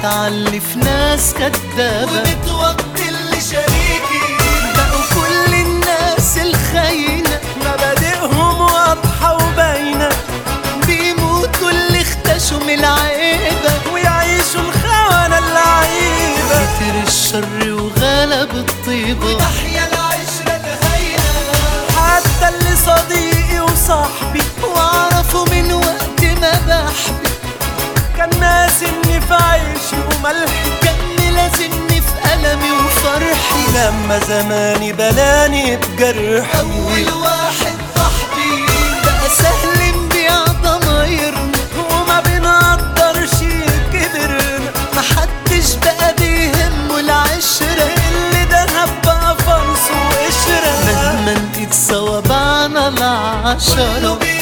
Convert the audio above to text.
بتعلف ناس كدابة وبتوكل لشريكي بقوا كل الناس الخاينة مبادئهم واضحة وباينة بيموتوا اللي اختشوا من العيبة ويعيشوا الخونة اللعيبة كتر الشر وغلب الطيبة وتحيا العشرة الهينة حتى اللي صديقي وصاحبي واعرفه من وقت ما بحبي كان ناس اني في عيشي وملحي كان لازمني في ألمي وفرحي لما زماني بلاني بجرحي أول واحد صاحبي بقى سهل نبيع ضمايرنا وما بنقدرش كبرنا محدش بقى بيهمه العشرة اللي دهب بقى فرص وقشرة مهما نقيت سوا بعنا العشرة